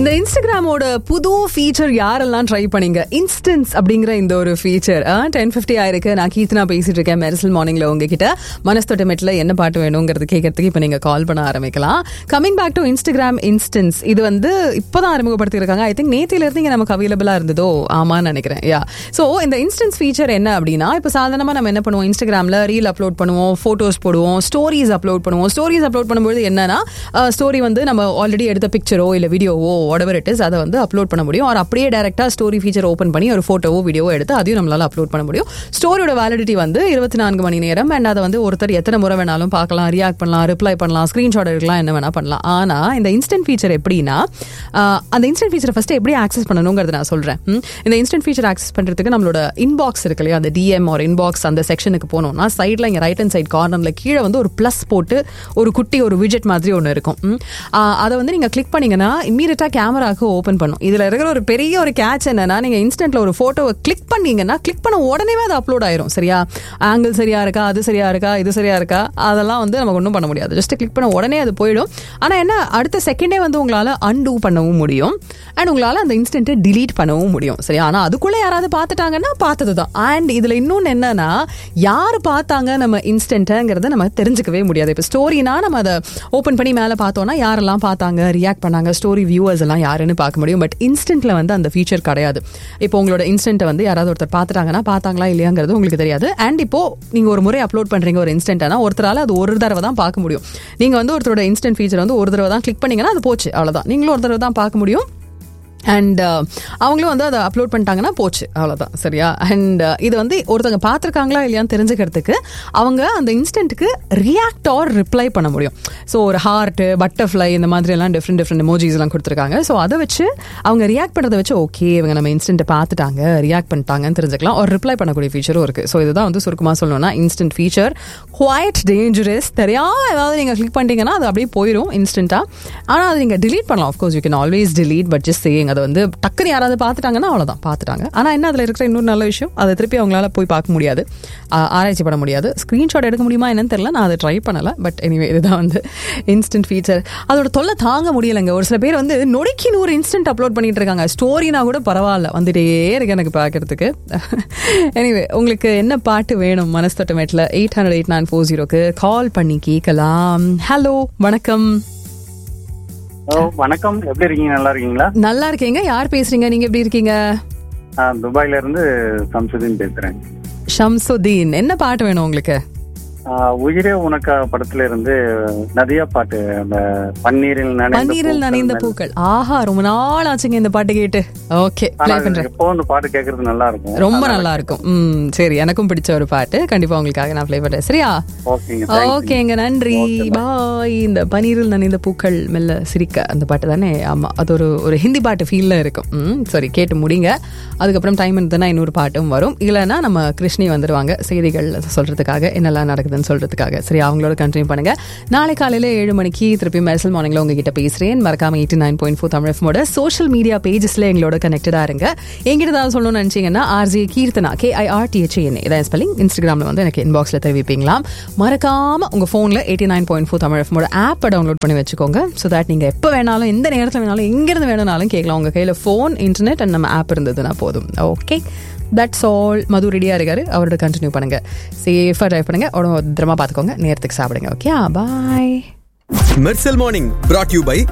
இந்த இன்ஸ்டாகிராமோட புது ஃபீச்சர் யாரெல்லாம் ட்ரை பண்ணீங்க இன்ஸ்டன்ஸ் அப்படிங்கிற இந்த ஒரு ஃபீச்சர் டென் ஃபிஃப்டி ஆயிருக்கு நான் கீர்த்தனா பேசிட்டு இருக்கேன் மெரிசல் மார்னிங்ல உங்ககிட்ட மனஸ்தொட்டமெட்ல என்ன பாட்டு வேணுங்கிறது கேட்கறதுக்கு இப்போ நீங்க கால் பண்ண ஆரம்பிக்கலாம் coming back to Instagram instants இது வந்து இப்போதான் அறிமுகப்படுத்தியிருக்காங்க ஐ திங்க் நேத்தில இருந்து இங்க நமக்கு அவைலபிளா இருந்ததோ ஆமான்னு நினைக்கிறேன் யா ஸோ இந்த இன்ஸ்டன்ஸ் ஃபீச்சர் என்ன அப்படின்னா இப்போ சாதாரணமாக நம்ம என்ன பண்ணுவோம் இன்ஸ்டாகிராமில் ரீல் அப்லோட் பண்ணுவோம் ஃபோட்டோஸ் போடுவோம் ஸ்டோரிஸ் அப்லோட் பண்ணுவோம் ஸ்டோரிஸ் அப்லோட் பண்ணும்போது என்னன்னா ஸ்டோரி வந்து நம்ம ஆல்ரெடி எடுத்த பிக்சரோ இல்லை வீடியோவோ whatever it is அதை வந்து அப்லோட் பண்ண முடியும் ஒரு அப்படியே டேரெக்டாக ஸ்டோரி ஃபீச்சர் ஓப்பன் பண்ணி ஒரு ஃபோட்டோவோ வீடியோவோ எடுத்து அதையும் நம்மளால அப்லோட் பண்ண முடியும் ஸ்டோரியோட வேலிடிட்டி வந்து இருபத்தி நான்கு மணி நேரம் அண்ட் அதை வந்து ஒருத்தர் எத்தனை முறை வேணாலும் பார்க்கலாம் ரியாக்ட் பண்ணலாம் ரிப்ளை பண்ணலாம் ஸ்க்ரீன்ஷாட் எடுக்கலாம் என்ன வேணா பண்ணலாம் ஆனால் இந்த இன்ஸ்டன்ட் ஃபீச்சர் எப்படின்னா ஆஹ், அந்த இன்ஸ்டன்ட் ஃபீச்சரை ஃபஸ்ட்டு எப்படி ஆக்சஸ் பண்ணணுங்கிறத நான் சொல்கிறேன் இந்த இன்ஸ்டன்ட் ஃபீச்சர் ஆக்சஸ் பண்ணுறதுக்கு நம்மளோட இன்பாக்ஸ் இருக்கு இல்லையா அந்த டிஎம் ஒரு இன்பாக்ஸ் அந்த செக்ஷனுக்கு போனோம்னா சைடில் இங்கே ரைட் ஹேண்ட் சைட் கார்னரில் கீழே வந்து ஒரு ப்ளஸ் போட்டு ஒரு குட்டி ஒரு விஜெட் மாதிரி ஒன்று இருக்கும் ம். ஆஹ், அதை வந்து நீங்கள் கிளிக் பண்ணீங்கன்னா இம்மீடியட்டாக கேமராக்கு ஓப்பன் பண்ணும் இதில் இருக்கிற ஒரு பெரிய ஒரு கேட்ச் என்னன்னா நீங்கள் இன்ஸ்டன்ட்ல ஒரு ஃபோட்டோவை கிளிக் பண்ணீங்கன்னா கிளிக் பண்ண உடனே அது அப்லோட் ஆயிரும் சரியா ஆங்கிள் சரியா இருக்கா அது சரியா இருக்கா இது சரியா இருக்கா அதெல்லாம் வந்து நமக்கு ஒன்றும் பண்ண முடியாது ஜஸ்ட் கிளிக் பண்ண உடனே அது போயிடும் ஆனால் என்ன அடுத்த செகண்டே வந்து உங்களால் அன்டூ பண்ணவும் முடியும் அண்ட் உங்களால் அந்த இன்ஸ்டன்ட்டை delete பண்ணவும் முடியும் சரியா ஆனால் அதுக்குள்ளே யாராவது பார்த்துட்டாங்கன்னா பார்த்தது தான் அண்ட் இதில் இன்னொன்று என்னன்னா யார் பார்த்தாங்க நம்ம இன்ஸ்டன்ட்டுங்கிறத நம்ம தெரிஞ்சுக்கவே முடியாது இப்போ ஸ்டோரினா நம்ம அதை ஓப்பன் பண்ணி மேலே பார்த்தோம்னா யாரெல்லாம் பார்த்தாங்க ரியாக்ட் பண்ணாங்க ஸ்டோரி வியூவர்ஸ் எல்லாம் யாருன்னு பார்க்க முடியும் பட் இன்ஸ்டன்ட்ல வந்து அந்த ஃபீச்சர் கிடையாது இப்போ உங்களோட இன்ஸ்டன்ட்டை வந்து யாராவது ஒருத்தர் பார்த்துட்டாங்கன்னா பார்த்தாங்களா இல்லையாங்கிறது உங்களுக்கு தெரியாது அண்ட் இப்போ நீங்க ஒரு முறை அப்லோட் பண்றீங்க ஒரு இன்ஸ்டன்ட்னா ஒருத்தரால அது ஒரு தடவை தான் பார்க்க முடியும் நீங்க வந்து ஒருத்தரோட இன்ஸ்டன்ட் ஃபீச்சர் வந்து ஒரு தடவை தான் கிளிக் பண்ணீங்கன்னா அது போச்சு அவ்வளவுதான் நீங்களும் ஒரு தடவை தான் பார்க்க முடியும் அண்ட் அவங்களும் வந்து அதை அப்லோட் பண்ணிட்டாங்கன்னா போச்சு அவ்வளோதான் சரியா அண்ட் இது வந்து ஒருத்தவங்க பார்த்துருக்காங்களா இல்லையான்னு தெரிஞ்சுக்கிறதுக்கு அவங்க அந்த இன்ஸ்டன்ட்டுக்கு ரியாக்ட் ஆர் ரிப்ளை பண்ண முடியும் ஸோ ஒரு ஹார்ட்டு பட்டர்ஃப்ளை இந்த மாதிரி எல்லாம் டிஃப்ரெண்ட் டிஃப்ரெண்ட் எமோஜிஸ் எல்லாம் கொடுத்துருக்காங்க ஸோ அதை வச்சு அவங்க ரியாக்ட் பண்ணுறதை வச்சு ஓகே இவங்க நம்ம இன்ஸ்டன்ட்டை பார்த்துட்டாங்க ரியாக்ட் பண்ணிட்டாங்கன்னு தெரிஞ்சுக்கலாம் ஒரு ரிப்ளை பண்ணக்கூடிய ஃபீச்சரும் இருக்குது ஸோ இதுதான் வந்து சுருக்கமாக சொல்லணும்னா இன்ஸ்டன்ட் ஃபீச்சர் குவாய்ட் டேஞ்சரஸ் தெரியாம ஏதாவது நீங்கள் கிளிக் பண்ணிட்டீங்கன்னா அது அப்படியே போயிடும் இன்ஸ்டண்ட்டாக ஆனால் அது நீங்கள் delete பண்ணலாம் of course you can always delete but just saying அதை வந்து டக்குன்னு யாராவது பார்த்துட்டாங்கன்னா அவ்வளோதான் பார்த்துட்டாங்க ஆனால் என்ன அதில் இருக்கிற இன்னொரு நல்ல விஷயம் அதை திருப்பி அவங்களால போய் பார்க்க முடியாது ஆ- ஆராய்ச்சி பண்ண முடியாது ஸ்க்ரீன்ஷாட் எடுக்க முடியுமா என்னன்னு தெரியல நான் அதை ட்ரை பண்ணலை பட் எனிவே இதுதான் வந்து இன்ஸ்டன்ட் ஃபீச்சர் அதோட தொல்லை தாங்க முடியலைங்க ஒரு சில பேர் வந்து நொடிக்கு நூறு இன்ஸ்டன்ட் அப்லோட் பண்ணிட்டு இருக்காங்க ஸ்டோரினா கூட பரவாயில்ல வந்துட்டே இருக்கு எனக்கு பார்க்கறதுக்கு எனிவே உங்களுக்கு என்ன பாட்டு வேணும் மனஸ்தொட்டமேட்டில் eight hundred eight nine four ஜீரோக்கு கால் பண்ணி கேட்கலாம் ஹலோ வணக்கம் ஓ வணக்கம் எப்படி இருக்கீங்க நல்லா இருக்கீங்களா நல்லா இருக்கீங்க யார் பேசுறீங்க நீங்க எப்படி இருக்கீங்க நான் துபாயில இருந்து சம்சுதீன் பேசுறேன் ஷம்சுதீன் என்ன பாட்டு வேணும் உங்களுக்கு ஆ, உயிரே உனக்கா படத்துல இருந்து நதியா பாட்டு அந்த பன்னீரில் நனைந்த பன்னீரில் பூக்கள் நனைந்த மேல. பூக்கள் ஆஹா ரொம்ப நாள் ஆச்சுங்க இந்த பாட்டு கேட்டு ஓகே ஆனா ப்ளே பண்றேன் எப்போ இந்த பாட்டு கேக்குறது நல்லா இருக்கும் ரொம்ப நல்லா இருக்கும் ம் சரி எனக்கும் பிடிச்ச ஒரு பாட்டு கண்டிப்பா உங்களுக்காக நான் ப்ளே பண்றேன் சரியா ஓகேங்க thank you. ஓகேங்க நன்றி பாய் இந்த பனீரில் நனைந்த பூக்கள் மெல்ல சிரிக்க அந்த பாட்டு தானே ஆமா அது ஒரு ஒரு ஹிந்தி பாட்டு ஃபீல்ல இருக்கும் ம் சரி கேட்டு முடிங்க அதுக்கப்புறம் டைம் இருந்ததுன்னா இன்னொரு பாட்டும் வரும் இல்லைன்னா நம்ம கிருஷ்ணி வந்துருவாங்க செய்திகள் சொல்றதுக்காக என்னெல்லாம் நடக்குதுன்னு சொல்றதுக்காக சரி அவங்களோட கண்டினியூ பண்ணுங்க நாளை காலையில ஏழு மணிக்கு திருப்பி மெர்சல் மார்னிங்ல உங்ககிட்ட பேசுறேன் மறக்காம eighty nine point four Tamil எஃப்மோட சோஷியல் மீடியா பேஜஸ்ல எங்களோட கனெக்டடா இருங்க எங்கிட்ட ஏதாவது சொல்லணும்னு நினைச்சீங்கன்னா RJ Keerthana K I R T H A N இதான் ஸ்பெல்லிங் இன்ஸ்டாகிராம்ல வந்து எனக்கு இன்பாக்ஸ்ல தெரிவிப்பீங்களாம் மறக்காம உங்க போன்ல eighty nine point four Tamil எஃப்மோட ஆப்பை டவுன்லோட் பண்ணி வச்சுக்கோங்க ஸோ தட் நீங்க எப்போ வேணாலும் எந்த நேரத்தில் வேணாலும் எங்கிருந்து வேணும்னாலும் கேட்கலாம் உங்க கையில ஃபோன் இன்டர்நெட் அண்ட் நம்ம ஆப் இருந்ததுன்னா போதும் ஓகே தட்ஸ் ஆல் மது ரெடியா இருக்காரு அவரோட கண்டினியூ பண்ணுங்க சேஃபா ட்ரைவ் பண்ணுங்க உடம்பு பத்திரமா பார்த்துக்கோங்க நேரத்துக்கு சாப்பிடுங்க okay bye Mersal morning brought you by